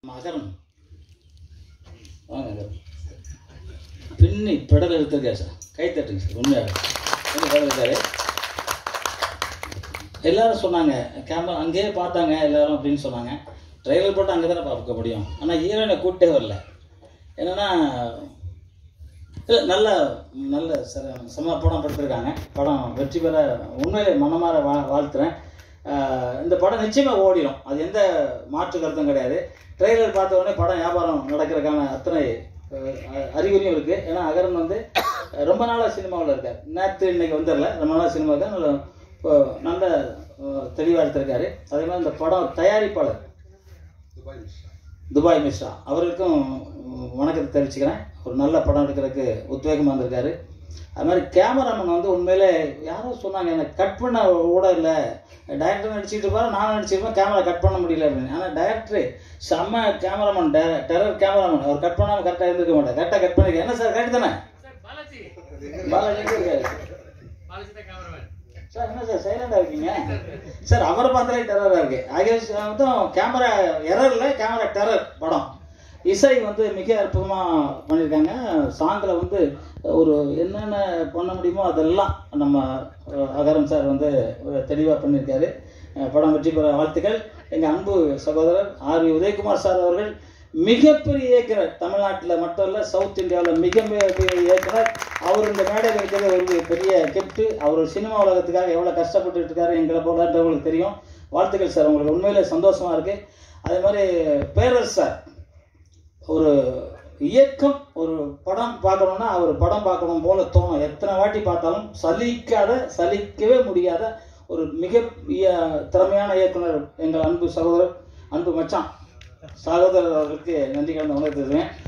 மகரம் வாங்க அகரம். பின்னி பெடல் எடுத்திருக்காரு சார் கை தட்டுங்க சார் உண்மையாக பின்னி பெடல் இருக்காரு எல்லாரும் சொன்னாங்க கேமரா அங்கேயே பார்த்தாங்க எல்லாரும் அப்படின்னு சொன்னாங்க ட்ரெய்லர் போட்டு அங்கே தானே பார்க்க முடியும் ஆனால் ஹீரோயினை கூப்பிட்டே வரல என்னன்னா இல்லை நல்ல நல்ல சர செம்ம படம் படுத்திருக்காங்க படம் வெற்றி பெற உண்மையிலே மனமாற வா வாழ்த்துறேன் ஆஹ் இந்த படம் நிச்சயமாக ஓடிடும் அது எந்த மாற்று கருத்தும் கிடையாது ட்ரெய்லர் பார்த்த உடனே படம் வியாபாரம் நடக்கிறதுக்கான அத்தனை அஹ், அறிகுறியும் இருக்குது ஏன்னா அகரன் வந்து அஹ், ரொம்ப நாளாக சினிமாவில் இருக்கார் நேற்று இன்னைக்கு வந்துடல ரொம்ப நாளாக சினிமாவுக்கு நல்ல இப்போ நல்ல தெளிவாக எடுத்திருக்காரு அதே மாதிரி இந்த படம் தயாரிப்பாளர் துபாய் மிஸ்ரா அவருக்கும் உம், வணக்கத்தை தெரிவிச்சுக்கிறேன் ஒரு நல்ல படம் எடுக்கிறதுக்கு உத்வேகமாக இருந்திருக்காரு அது மாதிரி கேமராமேன் வந்து உண்மையிலே யாரோ சொன்னாங்க எனக்கு கட் பண்ண கூட இல்லை டைரக்டர் நடிச்சுட்டு இருப்பாரு நானும் நடிச்சிருப்பேன் கேமரா கட் பண்ண முடியல அப்படின்னு ஆனால் டைரக்டர் செம்ம கேமராமேன் டெரர் கேமராமேன் அவர் கட் பண்ணாமல் கரெக்டாக இருந்திருக்க மாட்டார் கரெக்டாக கட் பண்ணிருக்கேன் என்ன சார் கரெக்ட் தானே பாலாஜி பாலாஜி எங்க இருக்காரு பாலாஜி தான் கேமராமேன் சார் என்ன சார் சைலண்டா இருக்கீங்க சார் அவரை பார்த்தாலே டெரரா இருக்கு ஆகிய மொத்தம் கேமரா எரர்ல கேமரா டெரர் படம் இசை வந்து மிக அற்புதமா பண்ணியிருக்காங்க சாங்கில் வந்து ஒரு என்னென்ன பண்ண முடியுமோ அதெல்லாம் நம்ம அஹ், அகரம் சார் வந்து தெளிவாக பண்ணியிருக்காரு அஹ், படம் வெற்றி பெற வாழ்த்துக்கள் எங்கள் அன்பு சகோதரர் ஆர் வி உதயகுமார் சார் அவர்கள் மிகப்பெரிய இயக்குனர் தமிழ்நாட்டில் மட்டும் இல்லை சவுத் இந்தியாவில் மிக மிகப்பெரிய இயக்குனர் அவர் இந்த மேடையில் இருக்கிறது ஒரு பெரிய கெப்டு அவர் சினிமா உலகத்துக்காக எவ்வளோ கஷ்டப்பட்டுட்டு இருக்காரு எங்களை போலன்றவங்களுக்கு தெரியும் வாழ்த்துக்கள் சார் உங்களுக்கு உண்மையிலே சந்தோஷமா இருக்கு அதே மாதிரி பேரரசு சார் ஒரு இயக்கம் ஒரு படம் பார்க்கணும்னா அவர் படம் பார்க்கணும் போல தோணும் எத்தனை வாட்டி பார்த்தாலும் சலிக்காத சலிக்கவே முடியாத ஒரு மிக இய- திறமையான இயக்குனர் எங்கள் அன்பு சகோதரர் அன்பு மச்சான் சகோதரர் அவர்களுக்கு நன்றி கலந்த உணர்த்துறேன்